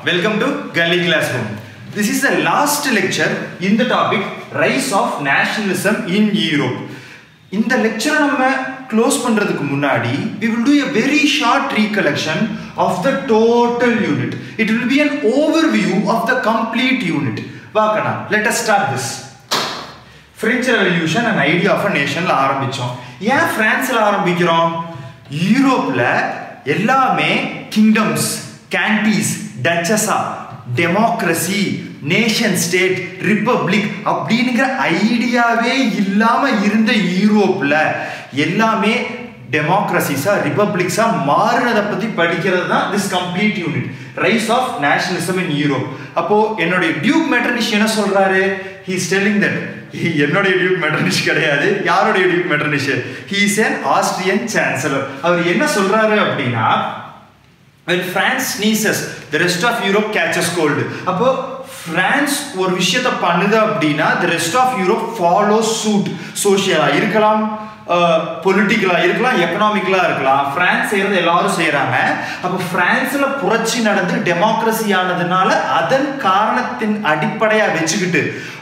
Welcome to Gully Classroom. This is the last lecture in the topic Rise of Nationalism in Europe. இந்த லெக்சரை நம்ம close பண்றதுக்கு முன்னாடி we will do a very short recollection of the total unit. It will be an overview of the complete unit. வாக்கண்ணா let us start this. French revolution and idea of a நேஷன்ல ஆரம்பிச்சோம் ஏன் பிரான்ஸ்ல ஆரம்பிக்கிறோம் யூரோப்ல எல்லாமே கிங்டம்ஸ் கேண்டீஸ் டச்சஸா டெமோக்ரஸி நேஷன் ஸ்டேட் ரிப்பப்ளிக் அப்படிங்கிற ஐடியாவே இல்லாம இருந்த யூரோப்ல எல்லாமே டெமோக்ரஸிஸா ரிப்பப்ளிக்ஸா மாறுனதை பத்தி படிக்கிறது தான் this complete unit rise of nationalism in Europe அப்போ என்னுடைய டியூக் மெட்டர்னிஷ் என்ன சொல்றாரு ஹி இஸ் டெல்லிங் தட் என்னுடைய டியூக் மெட்டர்னிஷ் கிடையாது யாருடைய duke Metternich he is an Austrian chancellor அவர் என்ன சொல்றாரு அப்படின்னா when France sneezes the rest of Europe catches cold அப்போ பிரான்ஸ் ஒரு விஷயத்த பண்ணுது அப்படின்னா the rest of Europe follows suit சோஷியலா இருக்கலாம் பொலிட்டிக்கலா இருக்கலாம் எக்கனாமிக்கலா இருக்கலாம் பிரான்ஸ் செய்யறது எல்லாரும் செய்யறாங்க அப்போ பிரான்ஸ்ல புரட்சி நடந்து டெமோக்ரஸி ஆனதுனால அதன் காரணத்தின் அடிப்படையா வச்சுக்கிட்டு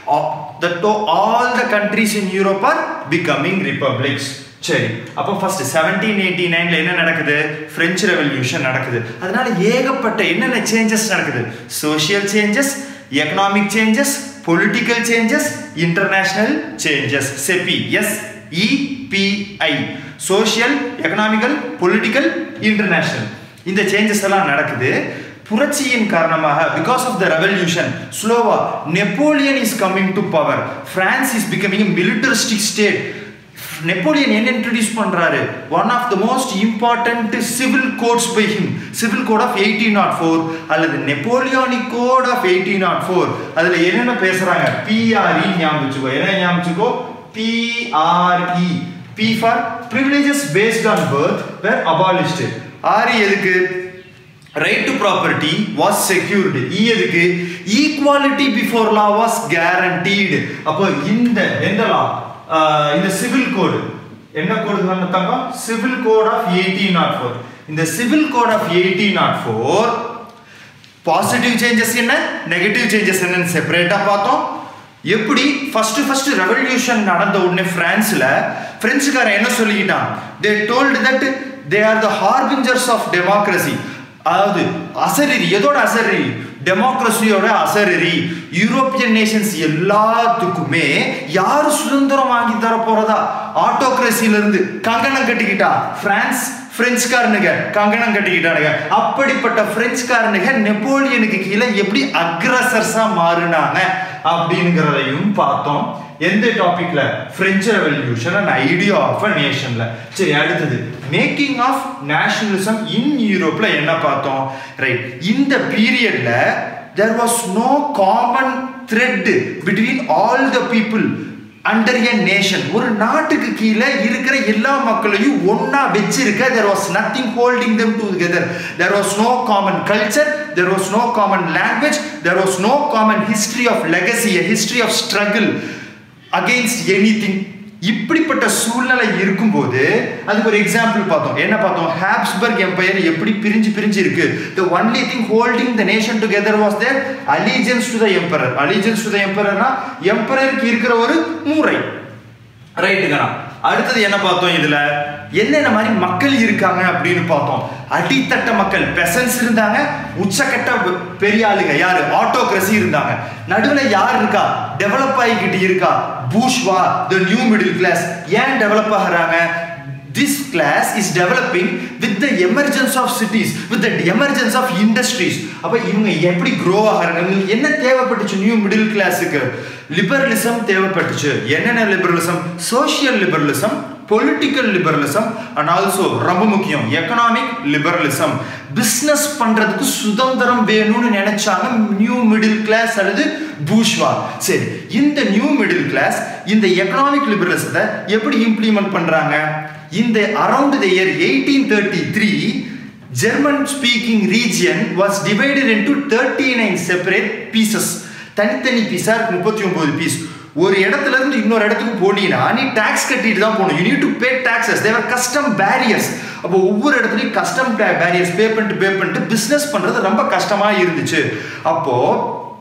all the countries in Europe are becoming republics சரி அப்போ ஃபர்ஸ்ட் செவன்டீன் எயிட்டி நைன்ல என்ன நடக்குது பிரெஞ்சு ரெவல்யூஷன் நடக்குது அதனால ஏகப்பட்ட என்னென்ன சேஞ்சஸ் நடக்குது social changes economic changes political changes international changes SEPI S EPI social economical political international இந்த சேஞ்சஸ் எல்லாம் நடக்குது புரட்சியின் காரணமாக பிகாஸ் ஆஃப் த ரெவல்யூஷன் ஸ்லோவா Napoleon is coming to power France is becoming militaristic state Napoleon என்ன introduce பண்றாரு one of the most important civil codes by him civil code of eighteen nought four அல்லது Napoleonic code of eighteen nought four அதுல என்னென்ன பேசுறாங்க BRE ஞாபகம் வச்சுக்கோ என்ன ஞாபகம் வச்சுக்கோ PRE P for privileges based on birth were abolished RE எதுக்கு right to property was secured E எதுக்கு equality before law was guaranteed அப்போ இந்த எந்த லா இந்த சிவில் கோடு என்ன கோடு தங்கம் civil code of eighteen nought four இந்த civil code of eighteen nought four positive changes என்ன நெகட்டிவ் சேஞ்சஸ் என்னன்னு செப்பரேட்டா பார்த்தோம் எப்படி ஃபர்ஸ்ட் ஃபர்ஸ்ட் ரெவல்யூஷன் நடந்த உடனே பிரான்ஸ்ல பிரெஞ்சுக்காரன் என்ன சொல்லிக்கிட்டான் they told that they are the harbingers of democracy அதாவது அசரீரி எதோட அசரீரி டெமோக்ரஸியோட அசரீரி யூரோப்பியன் நேஷன்ஸ் எல்லாத்துக்குமே யாரு சுதந்திரம் வாங்கி தர போறதா ஆட்டோக்ரஸில இருந்து கங்கணம் கட்டிக்கிட்டா பிரான்ஸ் பிரெஞ்சுக்காரனுங்க கங்கணம் கட்டிக்கிட்டானுங்க அப்படிப்பட்ட பிரெஞ்சுக்காரனுங்க நெப்போலியனுக்கு கீழே எப்படி அக்ரஸர்ஸா மாறினாங்க அப்படிங்கிறதையும் பார்த்தோம் எந்த டாபிக்ல French revolution and idea of a நேஷன்ல சரி அடுத்தது மேக்கிங் ஆஃப் நேஷனலிசம் இன் யூரோப்ல என்ன பார்த்தோம் ரைட் இந்த பீரியட்ல there was no common thread between all the people under a nation ஒரு நாட்டுக்கு கீழே இருக்கிற எல்லா மக்களையும் ஒன்னா வச்சிருக்க there was nothing holding them together there was no common culture there was no common language there was no common history of legacy history of struggle against any anything இப்படிப்பட்ட சூழ்நிலை இருக்கும்போது அதுக்கு ஒரு எக்ஸாம்பிள் பார்த்தோம் என்ன பார்த்தோம் ஹாப்ஸ்பர்க் எம்பையர் எப்படி பிரிஞ்சு பிரிஞ்சு இருக்கு the only thing holding the nation together was their allegiance to the emperor allegiance to the எம்பரர்னா எம்பரருக்கு இருக்கிற ஒரு மூரை ரைட்டுங்கண்ணா அடுத்தது என்ன பார்த்தோம் இதுல என்னென்ன மாதிரி மக்கள் இருக்காங்க அப்படின்னு பார்த்தோம் அடித்தட்ட மக்கள் பெசன்ஸ் இருந்தாங்க உச்சக்கட்ட பெரிய ஆளுங்க யாரு ஆட்டோக்ரஸி இருந்தாங்க நடுவில் யார் இருக்கா டெவலப் ஆகிக்கிட்டு இருக்கா bourgeois the new middle class ஏன் டெவலப் ஆகிறாங்க this class is developing with the emergence of cities with the emergence of industries அப்ப இவங்க எப்படி க்ரோ ஆகிறாங்க இவங்களுக்கு என்ன தேவைப்பட்டுச்சு நியூ மிடில் கிளாஸுக்கு லிபரலிசம் தேவைப்பட்டுச்சு என்னென்ன liberalism social liberalism political liberalism and also ரொம்ப முக்கியம் எக்கனாமிக் லிபரலிசம் பிஸ்னஸ் பண்றதுக்கு சுதந்திரம் வேணும்னு நினைச்சாங்க நியூ மிடில் கிளாஸ் அல்லது பூஷ்வா சரி இந்த நியூ மிடில் கிளாஸ் இந்த எக்கனாமிக் லிபரலிசத்தை எப்படி இம்ப்ளிமெண்ட் பண்றாங்க இந்த around the year eighteen thirty three German speaking region was divided into thirty nine separate pieces தனித்தனி பீஸா முப்பத்தி ஒன்பது பீஸ் ஒரு இடத்துல இருந்து இன்னொரு இடத்துக்கு போனீங்கன்னா நீ டாக்ஸ் கட்டிட்டு தான் போகணும் you need to pay taxes there were custom barriers அப்போ ஒவ்வொரு இடத்துலையும் கஸ்டம் பேரியர்ஸ் பே பண்ணிட்டு பே பண்ணிட்டு பிஸ்னஸ் பண்ணுறது ரொம்ப கஷ்டமாக இருந்துச்சு அப்போது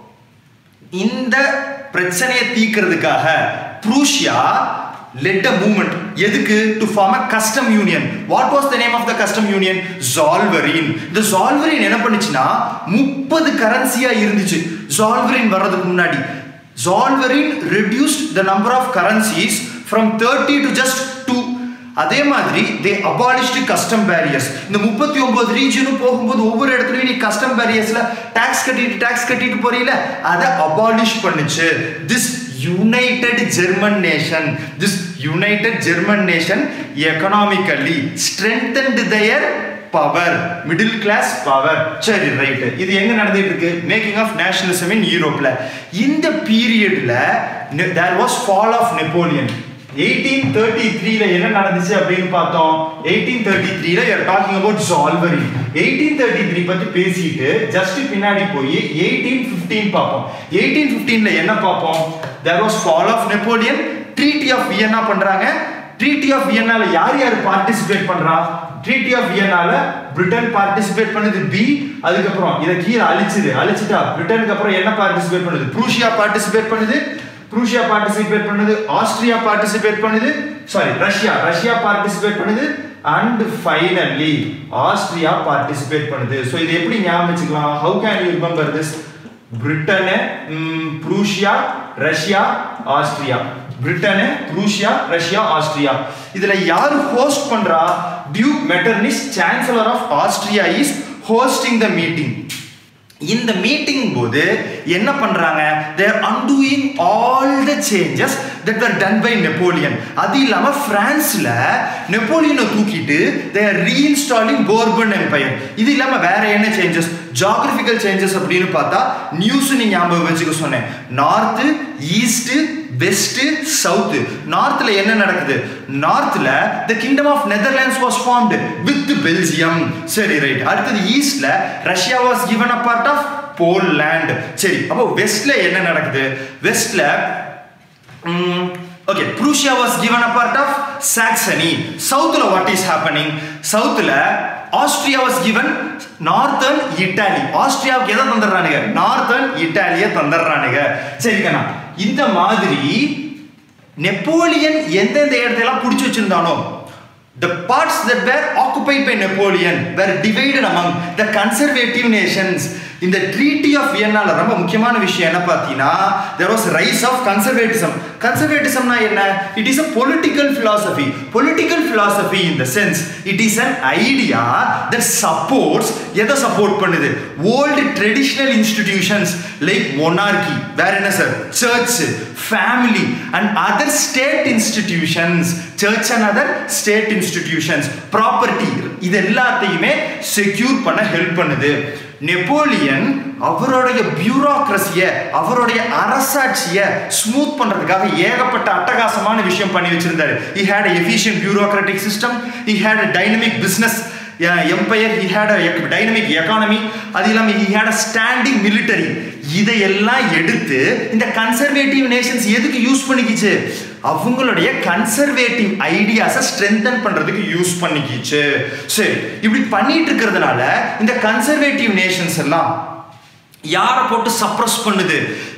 இந்த பிரச்சனையை தீக்கிறதுக்காக ப்ரூஷியா லெட் அ மூவ்மெண்ட் எதுக்கு to form a custom union what was the name of the custom union Zollverein இந்த ஜால்வரின் என்ன பண்ணுச்சுன்னா முப்பது கரன்சியா இருந்துச்சு ஜால்வரின் வர்றதுக்கு முன்னாடி Zollverein reduced the number of currencies from thirty to just two அதே மாதிரி தே அபாலிஷ்டு கஸ்டம் பேரியர்ஸ் இந்த முப்பத்தி ஒன்பது ரீஜனும் போகும்போது ஒவ்வொரு இடத்துலையும் நீ கஸ்டம் பேரியர்ஸ்ல டாக்ஸ் கட்டிட்டு டாக்ஸ் கட்டிட்டு போறீல அதை அபாலிஷ் பண்ணுச்சு this united German nation this united German nation economically strengthened their power middle class power சரி ரைட்டு இது எங்க நடந்துட்டு இருக்கு மேக்கிங் ஆஃப் நேஷனலிசம் இன் யூரோப்ல இந்த பீரியட்ல there was fall of Napoleon eighteen thirty த்ரீல என்ன நடந்துச்சு அப்படின்னு பார்த்தோம் எயிட்டீன் தேர்ட்டி த்ரீல you're talking about Zollverein eighteen thirty three பத்தி பேசிட்டு ஜஸ்ட் பின்னாடி போய் எயிட்டீன் பிப்டீன் பார்ப்போம் எயிட்டீன் பிப்டீன்ல என்ன பார்ப்போம் there was fall of Napoleon treaty of Vienna பண்றாங்க ட்ரீட்டி ஆஃப் வியன்னால யார் யார் பார்ட்டிசிபேட் பண்றா ட்ரீட்டி ஆஃப் வியன்னால பிரிட்டன் பார்ட்டிசிபேட் பண்ணுது பி அதுக்கப்புறம் இதை கீழே அழிச்சுது அழிச்சுட்டா பிரிட்டனுக்கு அப்புறம் என்ன பார்ட்டிசிபேட் பண்ணுது ப்ரூஷியா பார்ட்டிசிபேட் பண்ணுது ப்ரூஷியா பார்ட்டிசிபேட் பண்ணுது ஆஸ்திரியா பார்ட்டிசிபேட் பண்ணுது சாரி ரஷ்யா ரஷ்யா பார்ட்டிசிபேட் பண்ணுது அண்ட் ஃபைனலி ஆஸ்திரியா பார்ட்டிசிபேட் பண்ணுது ஸோ இது எப்படி ஞாபகம் வச்சுக்கலாம் how can you remember this Britain Prussia Russia Austria Britain Prussia Russia Austria இதுல யாரு ஹோஸ்ட் பண்றா duke Metternich chancellor of Austria is hosting the meeting இந்த மீட்டிங் போது என்ன பண்றாங்க they're undoing all the changes that are done by Napoleon அது இல்லாம பிரான்ஸ்ல நெப்போலியனை தூக்கிட்டு தேர் ரீஇன்ஸ்டாலிங் போர்பன் எம்பையர் இது இல்லாம வேற என்ன சேஞ்சஸ் ஜாகிரபிக்கல் சேஞ்சஸ் அப்படின்னு பார்த்தா நியூஸ் நீங்க ஞாபகம் வச்சுக்க சொன்னேன் நார்த்து ஈஸ்ட் வெஸ்ட் சவுத் நார்த்ல என்ன நடக்குது நார்த்ல the kingdom of Netherlands was formed with Belgium சரி ரைட் அடுத்தது ஈஸ்ட்ல Russia was given a part of Poland சரி அப்போ வெஸ்ட்ல என்ன நடக்குது வெஸ்ட்ல okay Prussia was given a part of Saxony சவுத்ல வாட் இஸ் ஹேப்பனிங் சவுத்ல Austria was given northern Italy ஆஸ்திரியாவுக்கு எதை தந்துடுறானுங்க நார்த்தன் இட்டாலிய தந்துடுறானுங்க சரிங்கண்ணா இந்த மாதிரி நெப்போலியன் எந்தெந்த இடத்தையெல்லாம் பிடிச்சி வச்சிருந்தானோ The parts that were occupied by Napoleon were divided among the conservative nations. இந்த ட்ரீட்டி ஆஃப் வியன்னால ரொம்ப முக்கியமான விஷயம் என்ன பார்த்தீங்கன்னா there was rise of conservatism கன்சர்வேட்டிசம்னா என்ன it is a political philosophy political philosophy in the sense it is an idea that supports எதை சப்போர்ட் பண்ணுது old traditional institutions like monarchy வேற என்ன sir church family and other state institutions church and other state institutions property இது எல்லாத்தையுமே secure பண்ண help பண்ணுது Napoleon அவருடைய பியூரோக்ரஸிய அவருடைய அரசாட்சியை ஸ்மூத் பண்றதுக்காக ஏகப்பட்ட அட்டகாசமான விஷயம் பண்ணி வச்சிருந்தாரு he had a efficient bureaucratic system he had a dynamic business empire he had a dynamic economy அது இல்லாமல் he had a standing military இதையெல்லாம் எடுத்து இந்த கன்சர்வேட்டிவ் நேஷன்ஸ் எதுக்கு யூஸ் பண்ணிக்கிச்சு அவங்களுடைய கன்சர்வேட்டிவ் ஐடியாஸை ஸ்ட்ரென்தன் பண்றதுக்கு யூஸ் பண்ணிக்கிச்சு சரி இப்படி பண்ணிட்டு இருக்கிறதுனால இந்த கன்சர்வேட்டிவ் நேஷன்ஸ் எல்லாம் யாரை போட்டு சப்ரஸ் பண்ணுது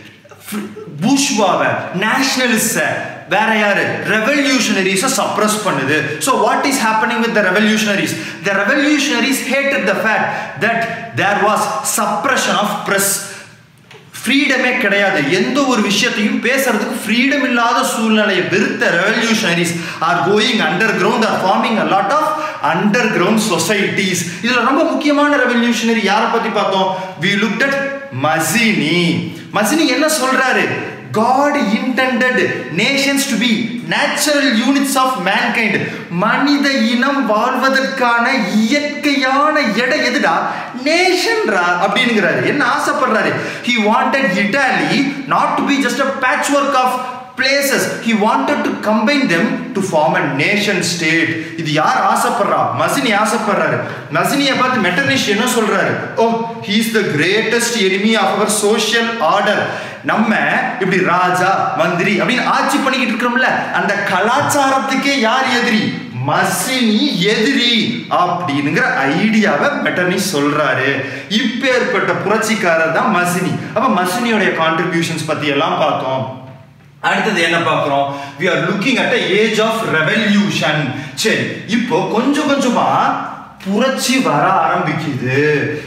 பூஷ்வாவை நேஷனலிஸ்ட வேற யாரு ரெவல்யூஷனரிஸை சப்ரஸ் பண்ணுது so what is happening with the revolutionaries the revolutionaries hated the fact that there was suppression of press ஃப்ரீடமே கிடையாது எந்த ஒரு விஷயத்தையும் பேசுறதுக்கு ஃப்ரீடம் இல்லாத சூழ்நிலையை வெறுத்த revolutionaries are going underground are forming a lot of underground societies இதுல ரொம்ப முக்கியமான ரெவல்யூஷனரி யாரை பத்தி பார்த்தோம் we look at Mazzini Mazzini என்ன சொல்றாரு God intended nations to be natural units of mankind மனித இனம் வாழ்வதற்கான இயற்கையான எடை எதுடா நேஷன்ரா அப்படிங்கிறாரு என்ன ஆசைப்படுறாரு he wanted Italy not to be just a patchwork of places he wanted to combine them to form a nation state இது யார் ஆசைப்படுறா மசினி ஆசைப்படுறாரு மசினியை பார்த்து மெட்டர்னிஷ் என்ன சொல்றாரு ஓ he is the greatest enemy of our social order நம்ம இப்படி ராஜா மந்திரி அப்படின்னு ஆட்சி பண்ணிக்கிட்டு இருக்கிறோம்ல அந்த கலாச்சாரத்துக்கே யார் எதிரி மசினி எதிரி அப்படிங்கிற ஐடியாவை மெட்டர்னி சொல்றாரு இப்பேற்பட்ட புரட்சிக்காரர் தான் மசினி அப்ப மசினியோடைய கான்ட்ரிபியூஷன்ஸ் பத்தி எல்லாம் பார்த்தோம் அடுத்தது என்ன பார்க்குறோம் we are looking at age of revolution சரி இப்போ கொஞ்சம் கொஞ்சமா புரட்சி வர ஆரம்பிக்குது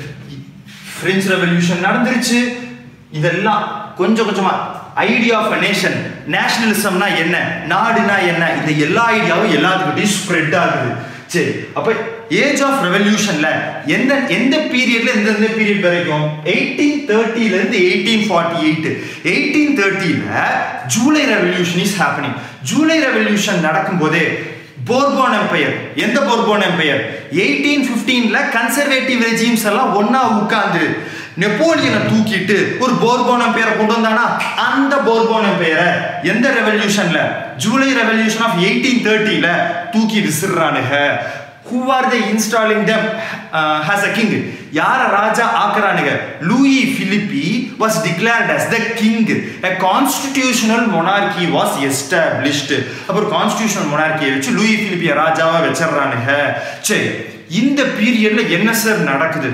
பிரெஞ்சு ரெவல்யூஷன் நடந்துருச்சு இதெல்லாம் கொஞ்சம் கொஞ்சமா ஐடியா ஆஃப் அ நேஷன் நேஷனலிசம்னா என்ன நாடுனா என்ன இந்த எல்லா ஐடியாவும் எல்லாத்துக்கிட்டையும் ஸ்ப்ரெட் ஆகுது சரி அப்ப ஏஜ் ஆஃப் ரெவல்யூஷன்ல எந்த எந்த பீரியட்ல எந்த எந்த பீரியட் வரைக்கும் எயிட்டீன் தேர்ட்டில இருந்து எயிட்டீன் ஃபார்ட்டி எயிட் எயிட்டீன் தேர்ட்டில July revolution is happening July revolution நடக்கும்போதே போர்போன் எம்பையர் எந்த போர்போன் எம்பையர் எயிட்டீன் பிப்டீன்ல கன்சர்வேட்டிவ் ரெஜிம்ஸ் எல்லாம் ஒன்னா உட்கார்ந்து நெப்போலியனை தூக்கிட்டு ஒரு போர்போன் எம்பையரை கொண்டு வந்தானா அந்த போர்போன் எம்பையரை எந்த ரெவல்யூஷன்ல ஜூலை ரெவல்யூஷன் ஆஃப் எயிட்டீன் தேர்ட்டில தூக்கி விசிறானுங்க who are the installing them as a king யார ராஜா ஆக்குறானுங்க Louis Philippe was declared as the king a constitutional monarchy was established அப்புறம் கான்ஸ்டிடியூஷனல் மொனார்கியை வச்சு லூயி பிலிப்பிய ராஜாவா வச்சிடறானுங்க சரி இந்த பீரியட்ல என்ன சார் நடக்குது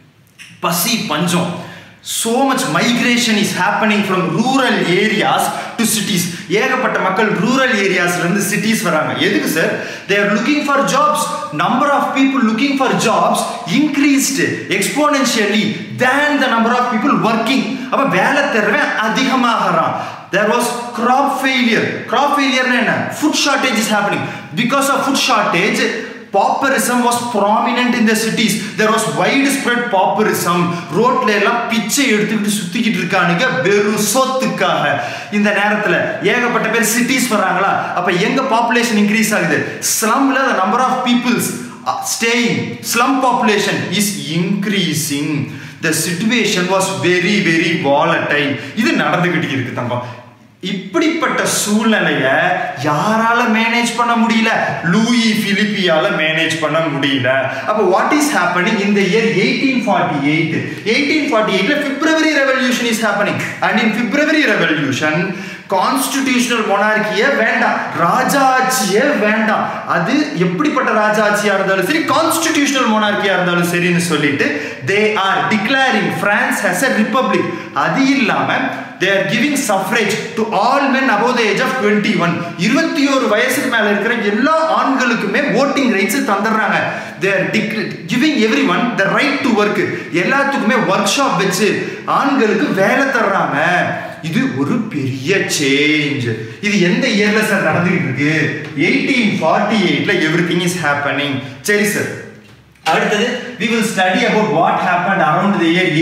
பசி பஞ்சம் so much migration is happening from rural areas to cities ஏகப்பட்ட மக்கள் ரூரல் ஏரியாஸ்ல இருந்து சிட்டிஸ் வராங்க எதுக்கு sir they are looking for jobs number of people looking for jobs increased exponentially than the number of people working அப்ப வேலை தருவன் அதிகமாகறான் there was crop failure crop failure என்ன food shortage is happening because of food shortage pauperism was prominent in the cities there was widespread pauperism ரோட்ல எல்லாம் பிச்சை எடுத்துக்கிட்டு சுத்திக்கிட்டு இருக்கானுங்க வெறும் சொத்துக்காக இந்த நேரத்துல ஏகப்பட்ட பேர் சிட்டிஸ் வராங்களா அப்ப எங்க பாப்புலேஷன் இன்க்ரீஸ் ஆகுது ஸ்லம்ல the number of peoples uh, staying slum population is increasing the situation was very very volatile இது நடந்துகிட்டு இருக்கு தங்கம் இப்படிப்பட்ட சூழ்நிலைய யாரால மேனேஜ் பண்ண முடியல லூயி பிலிப்பியால மேனேஜ் பண்ண முடியல அப்ப வாட் இஸ் ஹேப்பனிங் இந்த year eighteen forty eight eighteen forty எயிட்ல February revolution is happening and in February revolution constitutional மொனார்கிய வேண்டாம் ராஜாட்சியே வேண்டாம் அது எப்படிப்பட்ட ராஜாட்சியா இருந்தாலும் சரி கான்ஸ்டிடியூஷனல் மொனார்கியா இருந்தாலும் சரின்னு சொல்லிட்டு they are declaring France as a republic அது இல்லாம they are giving suffrage to all men above the age of twenty one இருபத்தி ஒரு வயசுக்கு மேல இருக்கிற எல்லா ஆண்களுக்குமே ஓட்டிங் ரைட்ஸ் தந்துடுறாங்க they are giving every one the right to work எல்லாத்துக்குமே ஒர்க் ஷாப் வச்சு ஆண்களுக்கு வேலை தர்றாங்க இது ஒரு பெரிய சேஞ்ச் இது எந்த இயர்ல சார் நடந்துகிட்டு இருக்கு எயிட்டீன் ஃபார்ட்டி எயிட்ல எவ்ரி திங் இஸ் ஹேப்பனிங் சரி சார் அடுத்தது we will study about what happened around the year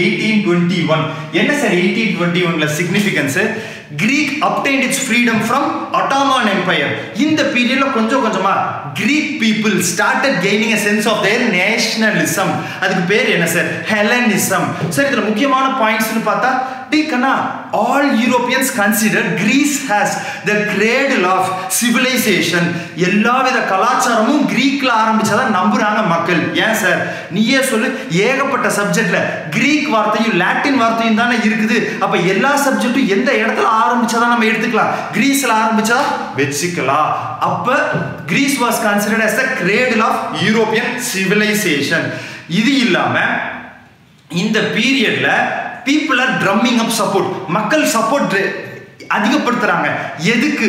1821 என்ன சார் 1821ல significance Greek obtained its freedom from ottoman empire இந்த பீரியட்ல கொஞ்சம் கொஞ்சமா Greek people started gaining a sense of their nationalism அதுக்கு பேர் என்ன சார் ஹெலனிசம் சார் இதுல முக்கியமான பாயிண்ட்ஸ்னு பார்த்தா டே கண்ணா all Europeans consider Greece as the cradle of civilisation எல்லாவித கலாச்சாரமும் கிரீக்ல ஆரம்பிச்சதான் நம்புறாங்க மக்கள் ஏன் சார் நீயே சொல்லு ஏகப்பட்ட சப்ஜெக்ட்ல கிரீக் வார்த்தையும் லாட்டின் வார்த்தையும் தானே இருக்குது அப்ப எல்லா சப்ஜெக்டும் எந்த இடத்துல ஆரம்பிச்சதா நம்ம எடுத்துக்கலாம் கிரீஸ்ல ஆரம்பிச்சா வச்சுக்கலாம் அப்ப Greece was considered as the cradle of European civilisation இது இல்லாம இந்த பீரியட்ல people are drumming up support மக்கள் சப்போர்ட் அதிகப்படுத்துறாங்க எதுக்கு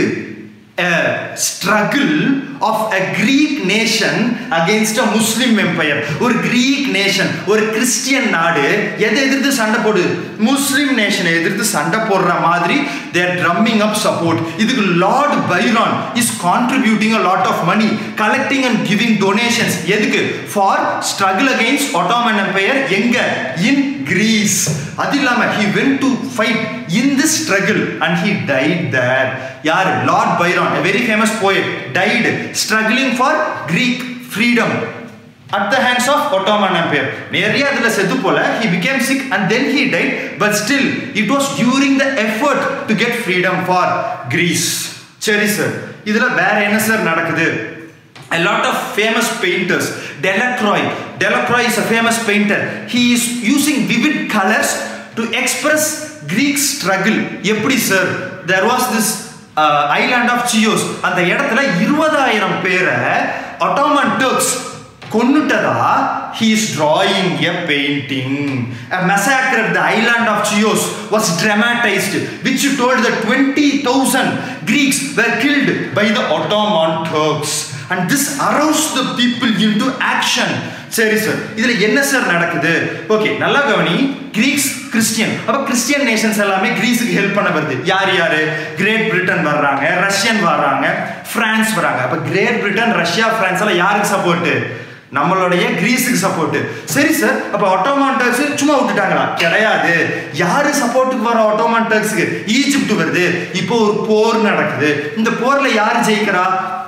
struggle of a Greek nation against a Muslim empire ஒரு கிரீக் நேஷன் ஒரு கிறிஸ்டியன் நாடு எதை எதிர்த்து சண்டை போடுது முஸ்லிம் நேஷனை எதிர்த்து சண்டை போடுற மாதிரி தேர் ட்ரம்மிங் அப் சப்போர்ட் இதுக்கு Lord Byron is contributing a lot of money collecting and giving donations எதுக்கு for struggle against Ottoman empire எங்க இன் கிரீஸ் அது இல்லாம he went to fight in this struggle and he died there யார் Lord Byron a very famous poet died struggling for greek freedom at the hands of ottoman empire நிறைய அதுல செத்து போல he became sick and then he died but still it was during the effort to get freedom for greece சரி sir இதுல வேற என்ன sir நடக்குது a lot of famous painters delacroix delacroix is a famous painter he is using vivid colors to express Greek struggle எப்படி sir there was this island of Chios அந்த இடத்துல இருபதாயிரம் பேரை ஒட்டோமன் டர்க்ஸ் கொன்னுட்டதா he is drawing a painting a massacre at the island of chios was dramatized which told that 20000 greeks were killed by the ottoman turks and this aroused the people into action சரி sir இதுல என்ன sir நடக்குது okay நல்லா கவனி Greeks Christian அப்ப Christian nations எல்லாமே கிரீஸுக்கு help பண்ண வருது யார் யாரு கிரேட் பிரிட்டன் வர்றாங்க ரஷ்யன் வர்றாங்க பிரான்ஸ் வராங்க அப்ப கிரேட் பிரிட்டன் ரஷ்யா பிரான்ஸ் எல்லாம் யாருக்கு சப்போர்ட் நம்மளுடைய கிரீஸுக்கு சப்போர்ட் சரி சார் அப்ப ஆட்டோமான் டர்க்ஸ் சும்மா விட்டுட்டாங்களா கிடையாது யாரு சப்போர்ட்டுக்கு வர ஆட்டோமான் டர்க்ஸுக்கு ஈஜிப்ட் வருது இப்போ ஒரு போர் நடக்குது இந்த போர்ல யார் ஜெயிக்கிறா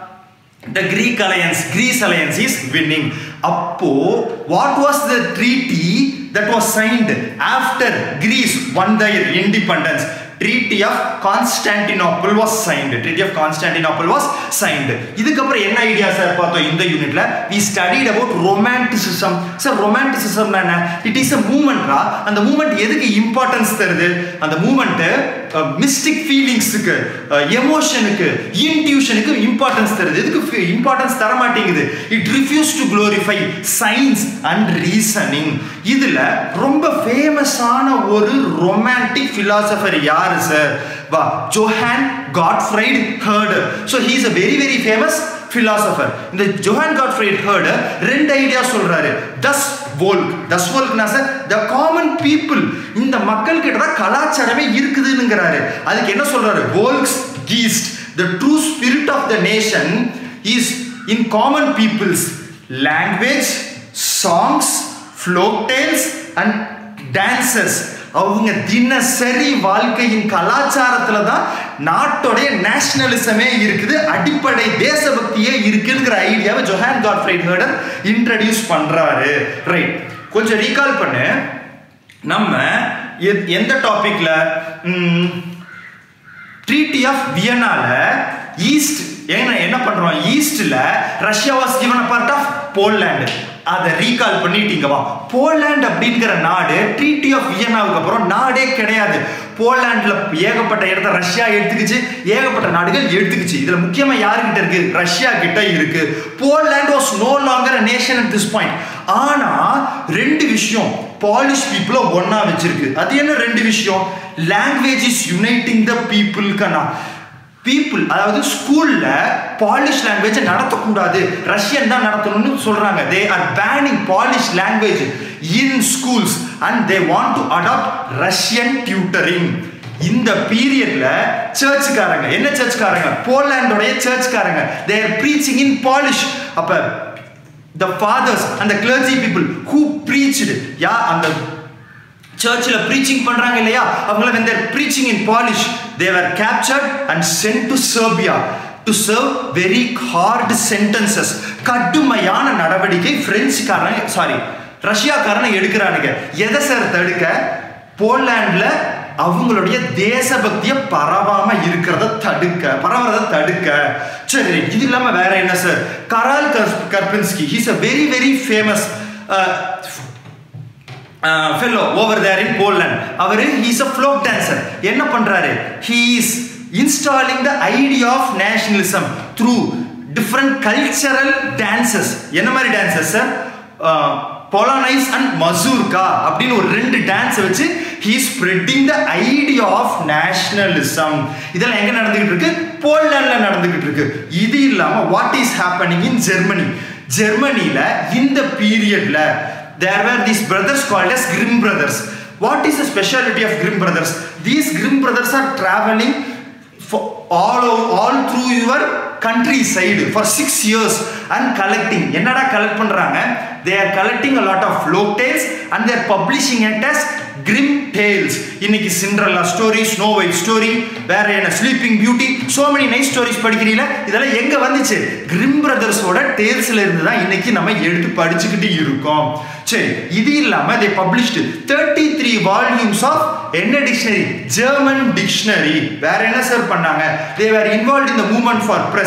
the greek alliance greece alliance is winning அப்போ what was the treaty that was signed after greece won their independence treaty of constantinople was signed treaty of constantinople was signed இதுக்கப்புறம் என்ன ஐடியா சார் பார்த்தோம் இந்த யூனிட்ல we studied about romanticism sir romanticism என்ன it is a movement ரா அந்த movement எதுக்கு importance தருது அந்த மூமெண்ட் மிஸ்டிக் ஃபீலிங்ஸுக்கு எமோஷனுக்கு இன்ட்யூஷனுக்கு இம்பார்ட்டன்ஸ் தருது எதுக்கு இம்பார்ட்டன்ஸ் தர மாட்டேங்குது it refuse to glorify science and reasoning இதுல ரொம்ப ஃபேமஸான ஒரு ரொமான்டிக் பிலாசபர் யாரு சார் வா Johann Gottfried Herder so he is a very very famous philosopher இந்த ஜோஹான் காட்ஃப்ரைட் ஹர்டர் ரெண்டு ஐடியா சொல்றாரு தஸ் வோல்க் தஸ் வோல்க்னா சார் த காமன் பீப்புள் இந்த மக்கள் கிட்ட தான் கலாச்சாரமே இருக்குதுங்கிறாரு அதுக்கு என்ன சொல்றாரு Volksgeist the true spirit of the nation is in common people's language songs folk tales and dances அவங்க தினசரி வாழ்க்கையின் கலாச்சாரத்துல தான் நாட்டோடைய நேஷனலிசமே இருக்குது அடிப்படை தேசபக்தியே இருக்குங்கிற ஐடியாவை ஜொஹான் காட்ஃப்ரைட் ஹர்டர் இன்ட்ரடியூஸ் பண்றாரு ரைட் கொஞ்சம் ரீகால் பண்ணு நம்ம எந்த டாபிக்ல ட்ரீட்டி ஆஃப் வியனால ஈஸ்ட் என்ன என்ன பண்றோம் ஈஸ்ட்ல Russia was given a part of Poland அதை ரீகால் பண்ணிட்டீங்கவா போலாண்ட் அப்படிங்கிற நாடு ட்ரீட்டி ஆஃப் வியனாவுக்கு அப்புறம் நாடே கிடையாது போலாண்ட்ல ஏகப்பட்ட இடத்த ரஷ்யா எடுத்துக்கிச்சு ஏகப்பட்ட நாடுகள் எடுத்துக்கிச்சு இதுல முக்கியமா யாருக்கிட்ட இருக்கு ரஷ்யா கிட்ட இருக்கு Poland was no longer nation at this point ஆனா ரெண்டு விஷயம் பாலிஷ் பீப்புளை ஒன்னா வச்சிருக்கு அது என்ன ரெண்டு விஷயம் லாங்குவேஜ் இஸ் யுனைட்டிங் த பீப்புள்கனா பீப்புள் அதாவது ஸ்கூல்ல பாலிஷ் லாங்குவேஜ் நடத்தக்கூடாது ரஷ்யன் தான் நடத்தணும்னு சொல்றாங்க they are banning Polish language in schools and they want to adopt Russian tutoring இந்த பீரியட்ல சர்ச்சுக்காரங்க என்ன சர்ச்சுக்காரங்க போலாண்டோடைய சர்ச்சுக்காரங்க they are preaching in Polish அப்ப த ஃபாதர்ஸ் அந்த கிளர்ஜி பீப்புள் ஹூ ப்ரீச்டு யா அந்த சர்ச்சில் ப்ரீச்சிங் பண்றாங்க இல்லையா அவங்கள when they're preaching in Polish they were captured and sent to Serbia to serve very hard sentences கடுமையான நடவடிக்கை பிரெஞ்சுக்காரன் சாரி ரஷ்யாக்காரனை எடுக்கிறானுங்க எதை சார் தடுக்க போலாண்ட்ல அவங்களுடைய தேசபக்தியை பரவாம இருக்கிறத தடுக்க பரவறத தடுக்க சரி இது இல்லாம வேற என்ன sir Karol Kurpinski he's a very very famous fellow over there in Poland அவர் ஹீஸ் அ ஃப்ளோக் டான்சர் என்ன பண்றாரு he is installing the idea of nationalism through different cultural dances என்ன மாதிரி dances sir polonaise and mazurka அப்படின்னு ஒரு ரெண்டு dance வச்சு he spreading the idea of nationalism இதெல்லாம் எங்க நடந்துகிட்டு இருக்கு போலாண்ட்ல நடந்துகிட்டு இருக்கு இது இல்லாம what is happening in Germany ஜெர்மனில இந்த பீரியட்ல there were these brothers called as Grimm brothers. What is the speciality of Grimm brothers? These Grimm brothers are traveling for all all through your countryside for six years and collecting. என்னடா collect பண்றாங்க they are collecting a lot of folk tales and they are publishing it as Grimm tales. இன்னைக்கு Cinderella story snow white story வேற என்ன sleeping beauty so many nice stories படிக்கிறீங்களா இதெல்லாம் எங்க வந்துச்சு கிரிம் பிரதர்ஸோட டேல்ஸ்ல இருந்து தான் இன்னைக்கு நம்ம எடுத்து படிச்சுக்கிட்டு இருக்கோம் சரி இது இல்லாம they published 33 volumes of என்ன டிக்ஷனரி ஜெர்மன் டிக்ஷனரி வேற என்ன சார் பண்ணாங்க they were involved in the movement for press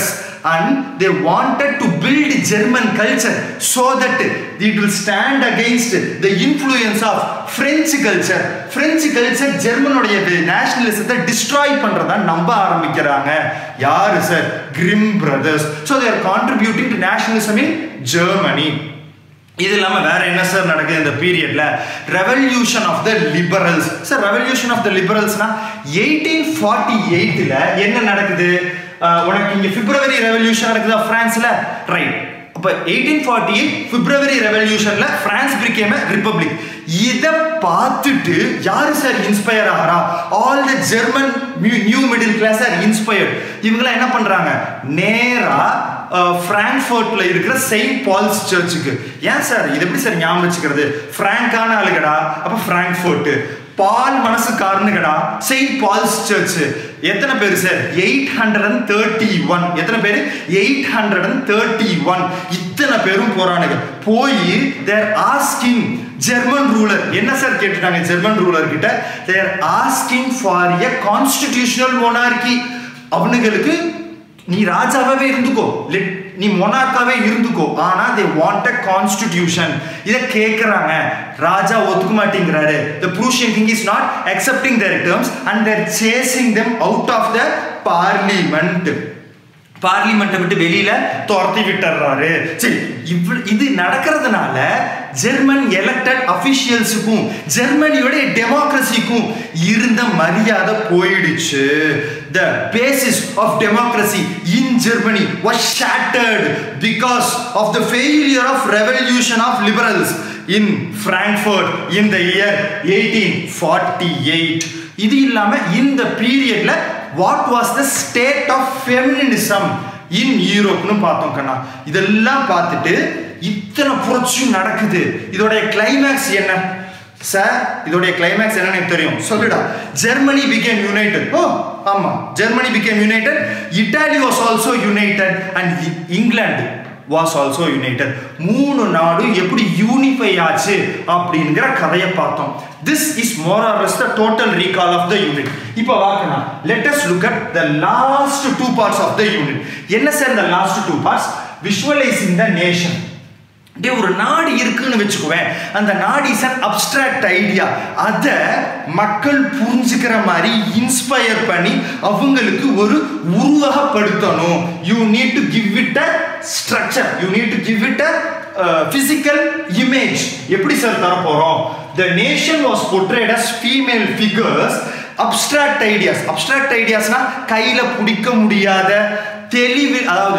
and they wanted to build German culture so that it will stand against the influence of French culture. French culture ஜெர்மனுடைய நேஷனலிசத்தை destroy பண்றதா நம்ப ஆரம்பிக்கிறாங்க யாரு sir Grimm brothers so there contributing to nationalism in Germany இது இல்லாம வேற என்ன சார் நடக்குது இந்த பீரியட்ல revolution of the liberals sir revolution of the லிபரல்ஸ்னா எயிட்டீன் ஃபார்ட்டி எயிட்ல என்ன நடக்குது அஹ், உனக்கு இங்க பிப்ரவரி ரெவல்யூஷன் நடக்குதா பிரான்ஸ்ல ரைட் அப்ப எயிட்டீன் ஃபார்ட்டி எயிட் பிப்ரவரி ரெவல்யூஷன்ல பிரான்ஸ் பிரிகேம் ரிப்பப்ளிக் இதை பார்த்துட்டு யாரு சார் இன்ஸ்பயர் ஆகிறா all the German new middle class are inspired இவங்கெல்லாம் என்ன பண்றாங்க நேரா பிராங்க்ஃபர்ட்ல இருக்கிற செயின்ட் பால்ஸ் சர்ச்சுக்கு ஏன் சார் இது எப்படி சார் ஞாபகம் வச்சுக்கிறது பிராங்கான ஆளுகடா அப்ப பிராங்க்ஃபர்ட் பால் மனசுக்காரனுகடா செயின்ட் பால்ஸ் சர்ச் எத்தனை பேர் sir eight hundred and thirty one எத்தனை பேர் eight hundred and thirty one இத்தனை பேரும் போறானுங்க போய் தேர் ஆஸ்கிங் ஜெர்மன் ரூலர் என்ன சார் கேட்டுட்டாங்க ஜெர்மன் ரூலர் கிட்ட there asking for a constitutional monarchy அவனுங்களுக்கு நீ ராஜாவே இருந்துக்கோ lit- நீ மொனாக்காவே இருந்துக்கோ ஆனா தே வாண்ட் அ கான்ஸ்டிடியூஷன் இதை கேட்கறாங்க ராஜா ஒத்துக்க மாட்டேங்கிறாரு the Prussian king is not accepting their terms and they're chasing them out of the parliament பார்லிமெண்ட்டை விட்டு வெளியில துரத்தி விட்டுறாரு சரி இவ்வளவு இது நடக்கிறதுனால ஜெர்மன் எலெக்டட் அபிஷியல்ஸுக்கும் ஜெர்மனியோட டெமோக்ரஸிக்கும் இருந்த மரியாதை போயிடுச்சு the basis of democracy in Germany was shattered because of the failure of revolution of liberals in Frankfurt in the year eighteen forty eight இது இல்லாம இந்த பீரியட்ல what was the state of feminism in யூரோப்னு பார்த்தோம் கண்ணா இதெல்லாம் பார்த்துட்டு இத்தனை புரட்சியும் நடக்குது இதோடைய கிளைமேக்ஸ் என்ன சார் இதோடைய கிளைமேக்ஸ் என்னன்னு எனக்கு தெரியும் சொல்லுடா ஜெர்மனி பிகேம் யுனைடெட் ஓ ஆமா Germany became united Italy was also united and England was also united மூணு நாடும் எப்படி யூனிஃபை ஆச்சு அப்படிங்கிற கதையை பார்த்தோம் this is more or less the total recall of the unit இப்போ வாக்கணும் let us look at the last two parts of the unit என்ன சார் இந்த last two parts visualising the nation டே ஒரு நாடு இருக்குன்னு வச்சுக்குவேன் அந்த நாடு இஸ் அன் அப்டிராக்ட் ஐடியா அதை மக்கள் புரிஞ்சுக்கிற மாதிரி இன்ஸ்பயர் பண்ணி அவங்களுக்கு ஒரு உருவகப்படுத்தணும் you need to give it a structure you need to give it a physical image எப்படி சார் தர போறோம் the nation was portrayed as female figures abstract ideas abstract ஐடியாஸ்னா கையில பிடிக்க முடியாத தெளிவு அதாவது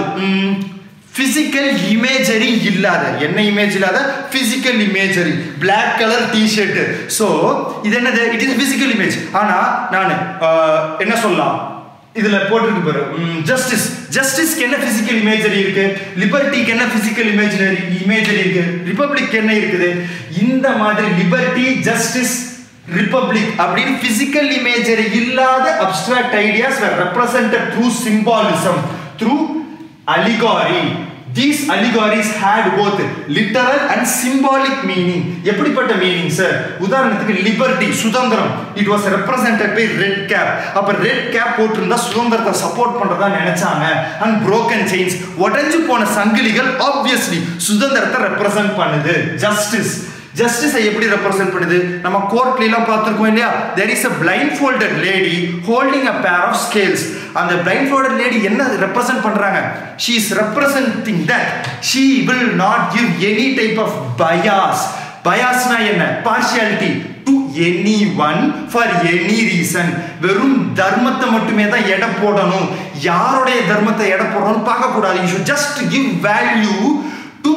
பிசிக்கல் இமேஜரி இல்லாத என்ன இமேஜ் இல்லாத physical imagery Black colour T-shirt so இது என்னது இட் இஸ் பிசிக்கல் இமேஜ் ஆனா நான் என்ன சொல்லலாம் இதுல போட்டிருக்கு பாரு ஜஸ்டிஸ் ஜஸ்டிஸ்க்கு என்ன பிசிக்கல் இமேஜரி இருக்கு லிபர்ட்டிக்கு என்ன பிசிக்கல் இமேஜரி இமேஜரி இருக்கு ரிப்பப்ளிக் என்ன இருக்குது இந்த மாதிரி லிபர்ட்டி ஜஸ்டிஸ் ரிப்பப்ளிக் அப்படின்னு பிசிக்கல் இமேஜரி இல்லாத abstract ideas represented through symbolism through allegory these allegories had both literal and symbolic meaning எப்படிப்பட்ட மீனிங் சார் உதாரணத்துக்கு லிபர்ட்டி சுதந்திரம் it was represented by red cap அப்ப ரெட் கேப் போட்டிருந்தா சுதந்திரத்தை support பண்றதா நினைச்சாங்க அண்ட் broken செயின்ஸ் உடைஞ்சு போன சங்கிலிகள் ஆப்வியஸ்லி சுதந்திரத்தை ரெப்ரசன்ட் பண்ணுது ஜஸ்டிஸ் ஜஸ்டிஸை எப்படி ரெப்ரசென்ட் பண்ணுது நம்ம கோர்ட்ல எல்லாம் பார்த்துருக்கோம் இல்லையா there is a blindfolded lady holding a pair of scales அந்த பிளைண்ட் ஃபோல்டட் லேடி என்ன ரெப்ரசென்ட் பண்றாங்க she is representing that she will not give any type of bias பயாஸ்னா என்ன partiality to any one for any reason வெறும் தர்மத்தை மட்டுமே தான் எடை போடணும் யாருடைய தர்மத்தை எடை போடணும்னு பார்க்கக்கூடாது you should just give value to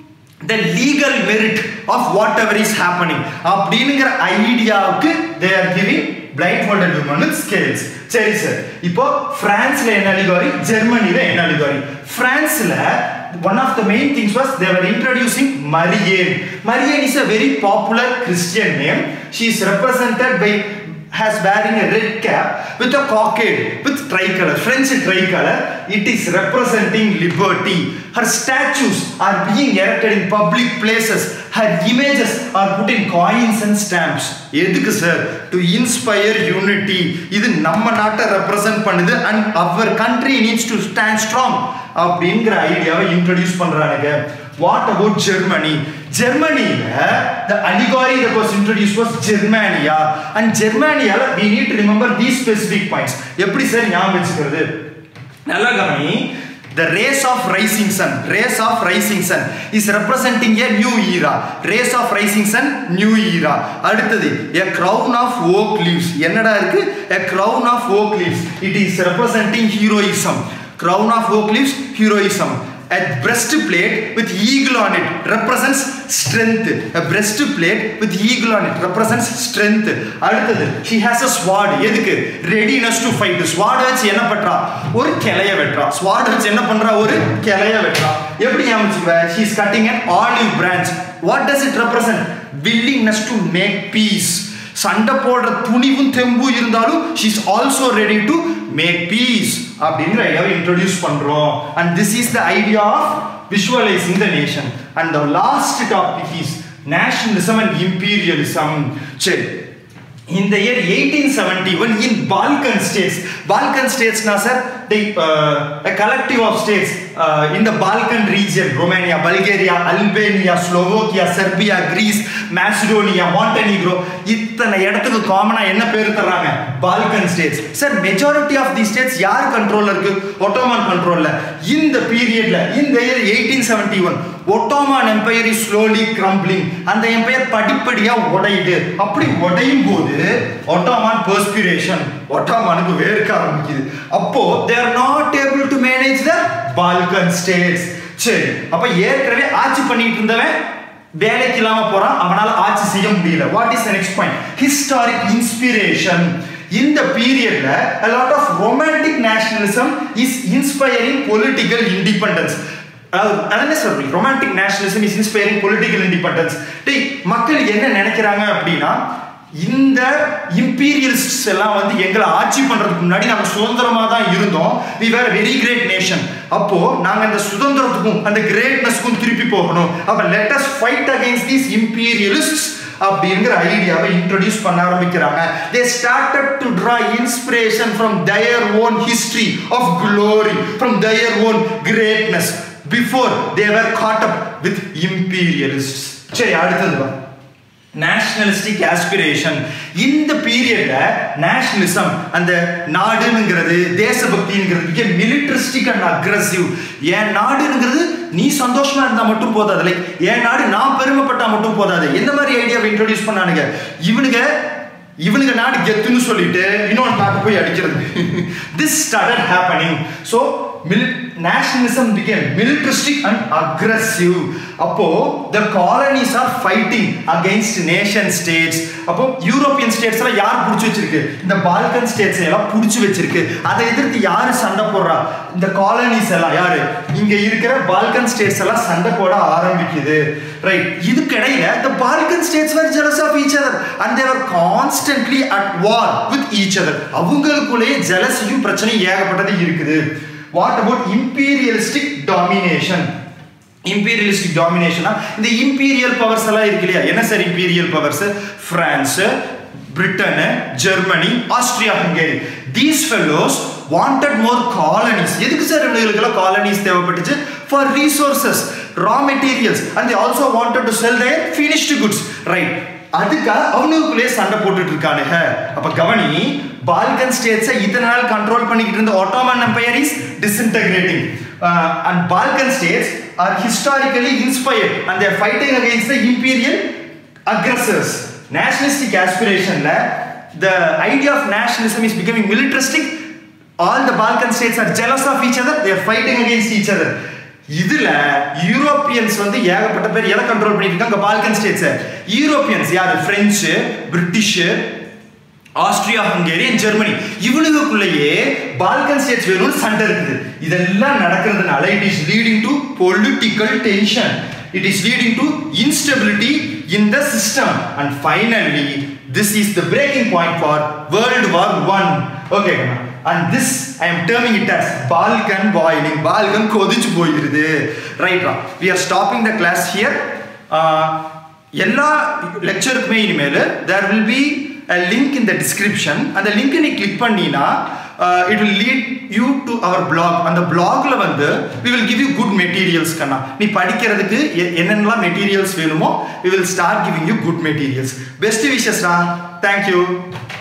the legal merit of whatever is happening அப்படிங்கிற ஐடியாவுக்கு they are giving blindfolded women scales சரி சார் இப்போ பிரான்ஸ்ல என்ன அலிகாரி ஜெர்மனில என்ன அலிகாரி பிரான்ஸ்ல one of the main things was they were introducing Marianne. Marianne is a very popular Christian name. She is represented by has wearing a red cap with a cockade with tricolor french tricolor it is representing liberty her statues are being erected in public places her images are put in coins and stamps எதுக்கு sir to inspire unity இது நம்ம நாட்டை represent பண்ணுது and our country needs to stand strong அப்படிங்கிற ஐடியாவை introduce பண்றானுங்க what about Germany ஜெர்மனியில the allegory that was introduced was Germania and ஜெர்மானியால we need to remember these specific points எப்படி சார் ஞாபகம் வச்சுக்கிறது நல்லா கவனி The race of rising sun, race of rising sun is representing a new era. Race of rising sun, new era. அடுத்தது a crown of oak leaves. என்னடா இருக்கு? A crown of oak leaves. It is representing heroism. Crown of oak leaves, heroism. A breastplate with eagle on it represents strength. A breastplate with eagle on it represents strength. அடுத்தது she has a sword. எதுக்கு? readiness to fight. sword வச்சு என்ன பண்றா? ஒரு கிளைய வெட்டுறா. sword வச்சு என்ன பண்றா? ஒரு கிளைய வெட்டுறா. எப்படி ஞாபகம் she is cutting an olive branch. What does it represent? willingness to make peace. சண்டை போடுற துணிவும் தெம்பும் இருந்தாலும் she is also ready to make peace அப்படிங்கிற ஐடியாவை இன்ட்ரோடியூஸ் பண்றோம் and this is the idea of visualising the nation and the last topic is nationalism and imperialism சரி in the year 1871 in Balkan states Balkan states na sir the uh, a collective of states uh, in the Balkan region Romania Bulgaria Albania Slovakia Serbia Greece Macedonia Montenegro இத்தனை இடத்துக்கு காமனா என்ன பேர் தர்றாங்க Balkan states sir majority of the states யார் கண்ட்ரோல்ல இருக்கு Ottoman கண்ட்ரோல்ல இந்த பீரியட்ல இந்த year eighteen seventy one Ottoman empire is slowly crumbling அந்த எம்பையர் படிப்படியா உடையுது அப்படி உடையும் போது ஒட்டோமான் பெர்ஸ்பிரேஷன் ஒட்டோமானுக்கு வேர்க்க ஆரம்பிக்குது அப்போ they are not able to manage the Balkan states சரி அப்ப ஏற்கனவே ஆட்சி பண்ணிட்டு இருந்தவன் வேலைக்கு இல்லாம போறான் அவனால ஆட்சி செய்ய முடியல what is next point historic inspiration இந்த பீரியட்ல a lot of romantic nationalism is inspiring political independence அதான் சொல்றேன் romantic nationalism is inspiring political independence டேய் மக்கள் என்ன நினைக்கிறாங்க அப்படின்னா இந்த இம்பீரியலிஸ்ட்ஸ் எல்லாம் வந்து எங்களை ஆட்சி பண்றதுக்கு முன்னாடி நாங்க சுதந்திரமா தான் இருந்தோம் we were very great nation அப்போ நாங்க அந்த சுதந்திரத்துக்கும் அந்த கிரேட்னஸ்க்கும் திருப்பி போகணும் அப்ப let us fight against these imperialists அப்படிங்கிற ஐடியாவை இன்ட்ரோடியூஸ் பண்ண ஆரம்பிக்கிறாங்க they started to draw inspiration from their own history of glory from their own greatness before they were caught up with imperialist சரி அடுத்தது வா நேஷனலிஸ்டிக் ஆஸ்பிரேஷன் இந்த பீரியட்ல nationalism அந்த நாடுங்கிறது தேசபக்திங்கிறது மிக மிலிட்டரிஸ்டிக் அண்ட் அக்ரஸிவ் என் நாடுங்கிறது நீ சந்தோஷமா இருந்தா மட்டும் போதாது லைக் என் நாடு நான் பெருமைப்பட்டா மட்டும் போதாது எந்த மாதிரி ஐடியாவை இன்ட்ரோடியூஸ் பண்ணானுங்க இவனுங்க இவனுங்க நாடு கெத்துன்னு சொல்லிட்டு இன்னொன்று நாட்டு போய் அடிக்கிறது திஸ் ஸ்டார்டட் ஹேப்பனிங் ஸோ மில் nationalism became militaristic and aggressive அப்போ the colonies are fighting against nation states அப்போ யூரோப்பியன் ஸ்டேட்ஸ் எல்லாம் யார் பிடிச்சி வச்சிருக்கு இந்த பால்கன் ஸ்டேட்ஸ் எல்லாம் பிடிச்சி வச்சிருக்கு அதை எதிர்த்து யாரு சண்டை போடுறா இந்த காலனிஸ் எல்லாம் யாரு இங்க இருக்கிற பால்கன் ஸ்டேட்ஸ் எல்லாம் சண்டை போட ஆரம்பிக்குது ரைட் இதுக்கு இடையில the balkan states were jealous of each other and they were constantly at war with each other அவங்களுக்குள்ளேயே ஜெலசியும் பிரச்சனையும் ஏகப்பட்டது இருக்குது what about imperialistic domination imperialistic டாமினேஷனா இந்த இம்பீரியல் பவர்ஸ் எல்லாம் இருக்கு இல்லையா என்ன sir imperial powers France Britain Germany Austria Hungary these fellows wanted more colonies எதுக்கு சார் இவங்களுக்கெல்லாம் காலனிஸ் தேவைப்பட்டுச்சு for resources raw materials and they also wanted to sell their finished goods right அதுக்காக அவனுக்குள்ளேயே சண்டை போட்டுட்டு இருக்கானுங்க அப்ப கவனி பால்கன் ஸ்டேட்ஸை இத்தனை நாள் கண்ட்ரோல் பண்ணிக்கிட்டு இருந்த Ottoman empire is disintegrating and Balkan states are historically inspired and they're fighting against the imperial aggressors nationalistic ஆஸ்பிரேஷன்ல the idea of nationalism is becoming militaristic all the balkan states are jealous of each other they are fighting against each other இதுல Europeans வந்து ஏகப்பட்ட பேர் எதை control பண்ணிட்டு இருக்காங்க Balkan states Europeans யாரு French British Austria Hungary Germany இவனுக்குள்ளேயே Balkan states வேணும்னு சண்டை இருக்குது இதெல்லாம் நடக்கிறதுனால it is leading to political tension it is leading to instability in the system and finally this is the breaking point for world war one okay and this I am terming it as Balkan boiling Balkan கொதிச்சு போயிருது ரைட்டா we R stopping the class here எல்லா லெக்சருக்குமே இனிமேல் there will be link இந்த description அந்த link நீ click பண்ணினா it will lead you to our blog அந்த பிளாக்ல வந்து we will give you good materials கண்ணா நீ படிக்கிறதுக்கு எ- என்னென்னலாம் மெட்டீரியல்ஸ் வேணுமோ we will start giving you good materials best விஷஸ்டா தேங்க்யூ